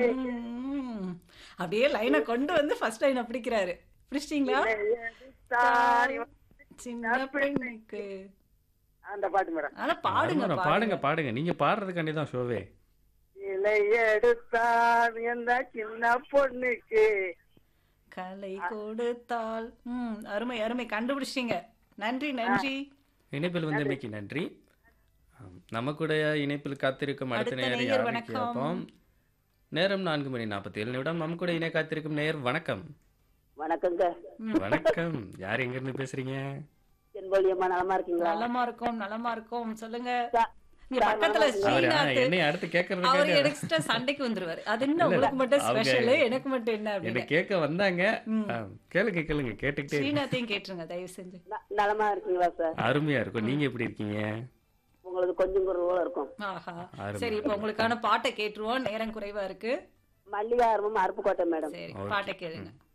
ம். அப்படியே லைனை கொண்டு வந்து ஃபர்ஸ்ட் லைனை பிடிக்கிறாரு பிடிச்சிட்டீங்களா சாரி சின்ன பெண்ணுக்கு அந்த பாட்டு மேடம் ஆனா பாடுங்க ஆமாம், பாடுங்க பாடுங்க நீங்க பாடுறதுக்காண்டி தான் ஷோவே இலை எடுத்தான் எந்த சின்ன பொண்ணுக்கு கலை கொடுத்தால் ம் அருமை அருமை கண்டுபிடிச்சிட்டீங்க நன்றி நன்றி இணைப்பில் வந்தமைக்கு நன்றி ஆம், நம்ம கூட இணைப்பில் காத்திருக்கும் அடுத்த அடுத்த நேரம் நேயர் யாருன்னு வணக்கம். கேட்போம் நேரம் நான்கு மணி நாற்பத்தி ஏழு நிமிடம் நம்ம கூட இணை காத்திருக்கும் நேயர் வணக்கம் வணக்கங்க வணக்கம் யார் எங்க இருந்து பேசுறீங்க செண்பொழியம்மா நலமா இருக்கீங்களா நலமா இருக்கும் நலமா இருக்கும் சொல்லுங்க சா- இங்க பக்கத்துல அவர் ஸ்ரீநாத் என்னை அடுத்து அவர் கேட்கறதுக்காண்டி எக்ஸ்ட்ரா சண்டைக்கு வந்துருவாரு அது என்ன இல்ல, இல்ல. உங்களுக்கு மட்டும் அவங்க- ஸ்பெஷல் எனக்கு மட்டும் என்ன என்ன அப்படின்னு கேட்க வந்தாங்க ஆ, கேளுங்க கேளுங்க கேட்டுக்கிட்டே இருங்க. ஸ்ரீநாத்தையும் கேட்டுருங்க தயவு செஞ்சு ந- நலமா இருக்கீங்களா சார் அருமையா இருக்கும் நீங்க எப்படி இருக்கீங்க உங்களுக்கு கொஞ்சம் குரல் இருக்கும் ஆஹா அருமை, சரி இப்போ உங்களுக்கான பாட்டை கேட்டுருவோம் நேரம் குறைவா இருக்கு மல்லிகாரமும் அருப்புக்கோட்டை மேடம் சரி Okay. பாட்டை கேளுங்க